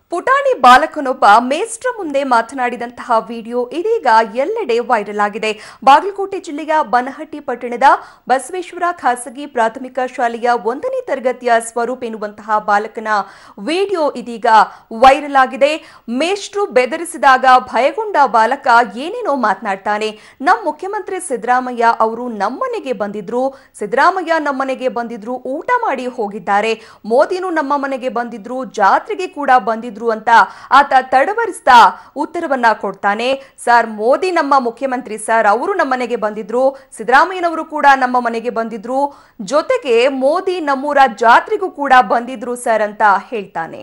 ಪುಟಾಣಿ ಬಾಲಕನೊಬ್ಬ ಮೇಸ್ಟ್ರ ಮುಂದೆ ಮಾತನಾಡಿದಂತಹ ವಿಡಿಯೋ ಇದೀಗ ಎಲ್ಲೆಡೆ ವೈರಲ್ ಆಗಿದೆ ಬಾಗಲಕೋಟೆ ಜಿಲ್ಲೆಯ ಬನಹಟ್ಟಿ ಪಟ್ಟಣದ ಬಸವೇಶ್ವರ ಖಾಸಗಿ ಪ್ರಾಥಮಿಕ ಶಾಲೆಯ ಒಂದನೇ ತರಗತಿಯ ಸ್ವರೂಪ್ ಎನ್ನುವಂತಹ ಬಾಲಕನ ವಿಡಿಯೋ ಇದೀಗ ವೈರಲ್ ಆಗಿದೆ ಮೇಷ್ಟ್ರು ಬೆದರಿಸಿದಾಗ ಭಯಗೊಂಡ ಬಾಲಕ ಏನೇನೋ ಮಾತನಾಡ್ತಾನೆ ನಮ್ಮ ಮುಖ್ಯಮಂತ್ರಿ ಸಿದ್ದರಾಮಯ್ಯ ಅವರು ನಮ್ಮನೆಗೆ ಬಂದಿದ್ರು ಸಿದ್ದರಾಮಯ್ಯ ನಮ್ಮನೆಗೆ ಬಂದಿದ್ರು ಊಟ ಮಾಡಿ ಹೋಗಿದ್ದಾರೆ ಮೋದಿನೂ ನಮ್ಮ ಮನೆಗೆ ಬಂದಿದ್ರು ಜಾತ್ರೆಗೆ ಕೂಡ ಬಂದಿದ್ರು ಅಂತ ಆತ ತಡವರಿಸ್ತಾ ಉತ್ತರವನ್ನ ಕೊಡ್ತಾನೆ ಸರ್ ಮೋದಿ ನಮ್ಮ ಮುಖ್ಯಮಂತ್ರಿ ಸರ್ ಅವರು ನಮ್ಮ ಮನೆಗೆ ಬಂದಿದ್ರು ಸಿದ್ದರಾಮಯ್ಯನವರು ಕೂಡ ನಮ್ಮ ಮನೆಗೆ ಬಂದಿದ್ರು ಜೊತೆಗೆ ಮೋದಿ ನಮ್ಮೂರ ಜಾತ್ರೆಗೂ ಕೂಡ ಬಂದಿದ್ರು ಸರ್ ಅಂತ ಹೇಳ್ತಾನೆ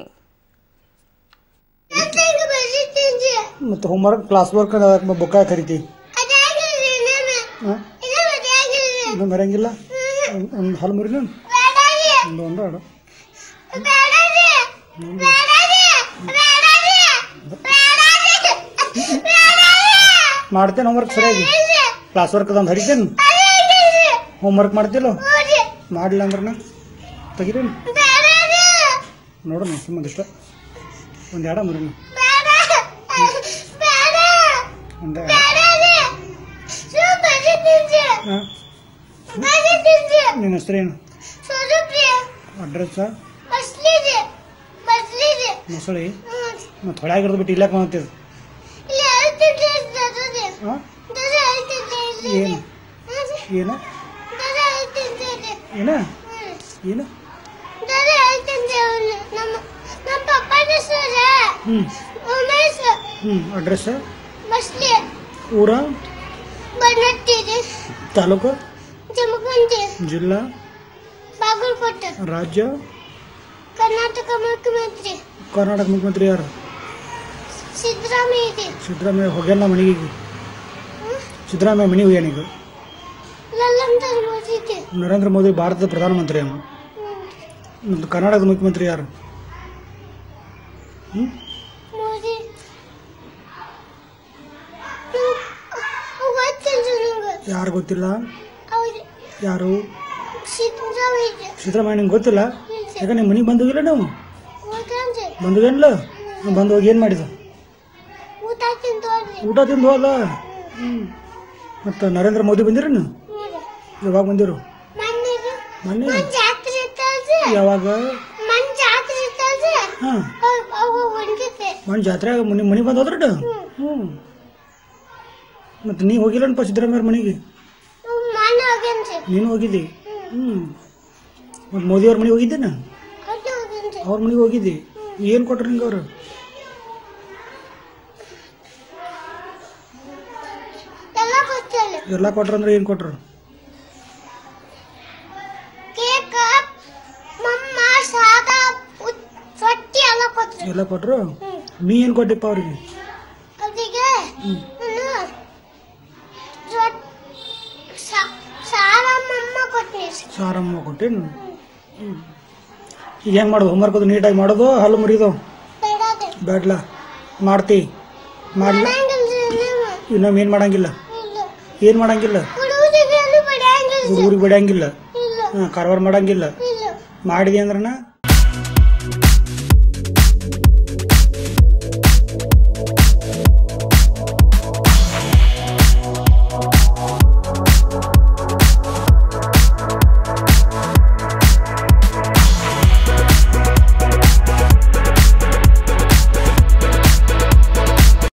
ಮತ್ತು ಹೋಮ್ವರ್ಕ್ ಕ್ಲಾಸ್ ವರ್ಕ್ ಬುಕ್ಕ ಕರಿತಿ ಹಾಂ ಇನ್ನೂ ಬರಂಗಿಲ್ಲ ಒಂದು ಹಾಲು ಮುರಿನ ಒಂದು ಒಂದು ಆಡು ಮಾಡ್ತೇನೆ ಹೋಮ್ವರ್ಕ್ ಸರಿಯಾಗಿ ಕ್ಲಾಸ್ ವರ್ಕ್ ಅದಂದು ಹರಿತೇನೆ ಹೋಮ್ವರ್ಕ್ ಮಾಡ್ತಿಲ್ಲ ಮಾಡಲಿಲ್ಲ ಅಂದ್ರೆ ನಾ ತೆಗಿರೇನು ನೋಡೋಣ ಸುಮ್ಮನೆ ಇಷ್ಟ ಒಂದು ಎಡ ಮುರಿನ ಒಂದು ಹಾಂ ನಿನ್ನ ಹೆಸರೇನು ಅಡ್ರೆಸ್ಸ ಮೊಸಳಿ ಮತ್ತು ಹೊಳಗಿರೋದು ಬಿಟ್ಟು ಇಲ್ಲಕ್ಕೆ ಬಂತಿದ್ದು ಹಾಂ ಏನು ಏನು ಏನ ಏನು ಹ್ಞೂ ಹ್ಞೂ ಅಡ್ರೆಸ್ಸ ಊರ ತಾಲೂಕು ಜಿಲ್ಲಾ ಬಾಗಲಕೋಟೆ ರಾಜ್ಯ ಕರ್ನಾಟಕ ಮುಖ್ಯಮಂತ್ರಿ ಕರ್ನಾಟಕ ಮುಖ್ಯಮಂತ್ರಿ ಯಾರು ಸಿದ್ದರಾಮಯ್ಯ ಇದೆ ಸಿದ್ದರಾಮಯ್ಯ ಹೋಗ್ಯಾನ ಮನೆಗೆ ಸಿದ್ದರಾಮಯ್ಯ ಮನೆಗೆ ಹೋಗ್ಯಾನೀಗ ಲಲ್ಲಂದರ್ ಮೋದಿ ಇದೆ ನರೇಂದ್ರ ಮೋದಿ ಭಾರತದ ಪ್ರಧಾನಮಂತ್ರಿ ಅವನು ಮತ್ತು ಕರ್ನಾಟಕದ ಮುಖ್ಯಮಂತ್ರಿ ಯಾರು ಹ್ಞೂ ಮೋದಿ ಗೊತ್ತಿಲ್ಲ ನಂಗೆ ಯಾರು ಗೊತ್ತಿಲ್ಲ ಅವ್ರು ಯಾರು ಸಿದ್ದರಾಮಯ್ಯ ಇದೆ ಸಿದ್ದರಾಮಯ್ಯ ನಿಂಗೆ ಗೊತ್ತಿಲ್ಲ ಯಾಕೆ ನಿಮ್ಮ ಮನೆಗೆ ಬಂದು ಹೋಗಿಲ್ಲ ನಾವು ಗೊತ್ತಂದ್ರೆ ಬಂದು ಹೋಗಿಲ್ಲ ನಾವು ಬಂದು ಹೋಗಿ ಏನು ಮಾಡಿದ ಊಟ ತಿಂದು ಹೋದ್ರಿ ಊಟ ತಿಂದು ಹೋದ ಹ್ಞೂ ಮತ್ತು ನರೇಂದ್ರ ಮೋದಿ ಬಂದಿರೇನು ಯಾವಾಗ ಬಂದಿರು ಮನೆಗೆ ಮೊನ್ನೆ ಮನ್ ಜಾತ್ರೆ ಇರ್ತದೆ ಯಾವಾಗ ಮನ್ ಜಾತ್ರೆ ಇರ್ತದೆ ಹಾಂ ಅವು ಒಂದಿದೆ ಮನೆ ಜಾತ್ರೆ ನಿಮ್ಮ ಮನೆಗೆ ಬಂದು ಹೋದ್ರಡ ಹ್ಞೂ ಮತ್ತು ನೀ ಹೋಗಿಲ್ಲನಪ್ಪ ಸಿದ್ದರಾಮಯ್ಯ ಮನೆಗೆ ಮನೆ ಹೋಗಂದ್ರೆ ನೀನು ಹೋಗಿದ್ದಿ ಹ್ಞೂ ಮತ್ತು ಮೋದಿಯವ್ರ ಮನೆಗೆ ಹೋಗಿದ್ದೇನ ಅಲ್ಲಿ ಹೋಗಂದ್ರೆ ಅವ್ರ ಮನೆಗೆ ಹೋಗಿದ್ದಿ ಏನು ಕೊಟ್ರು ನಿಂಗೆ ಅವರು ಎಲ್ಲ ಗೊತ್ತಿಲ್ಲ ಎಲ್ಲ ಕೊಟ್ರು ಅಂದ್ರೆ ಏನು ಕೊಟ್ರು ಕೇಕ್ ಮಮ್ಮ ಸಾದಾ ಉತ್- ರೊಟ್ಟಿ ಎಲ್ಲ ಕೊಟ್ರು ಎಲ್ಲ ಕೊಟ್ರು ಹ್ಮ್. ನೀ ಏನು ಕೊಟ್ಟಿಪ್ಪ ಅವ್ರಿಗೆ ಅವರಿಗೆ ಹ್ಞೂ ನಾನು ರೊಟ್- ಸಾ- ಸಾರ ಮಮ್ಮ ಕೊಟ್ನಿ ಸಾರಮ್ಮ ಕೊಟ್ಟೇನು ಹ್ಞೂ ಈಗ ಹೆಂಗೆ ಮಾಡೋದು ಹೋಮ್ವರ್ಕ್ ಅದು ನೀಟಾಗಿ ಮಾಡೋದು ಹಲ್ಲು ಮುರಿದು ಬೇಡದೆ ಬೇಡ್ಲ ಮಾಡ್ತಿ ಮಾಡ್ಲ ಮಾಡಂಗಿಲ್ರಿ ನೀವು ಇನ್ನೊಮ್ಮೆ ಏನು ಮಾಡಂಗಿಲ್ಲ ಇಲ್ಲ ಏನು ಮಾಡಂಗಿಲ್ಲ ಹುಡುಗರಿಗೆ ಬಡಿಯಂಗಿಲ್ರಿ ಹುಡುಗರಿಗೆ ಬಿಡಂಗಿಲ್ಲ ಇಲ್ಲ ಹಾಂ ಕಾರವಾರ ಮಾಡಂಗಿಲ್ಲ ಇಲ್ಲ ಮಾಡಿದೆ ಅಂದ್ರನ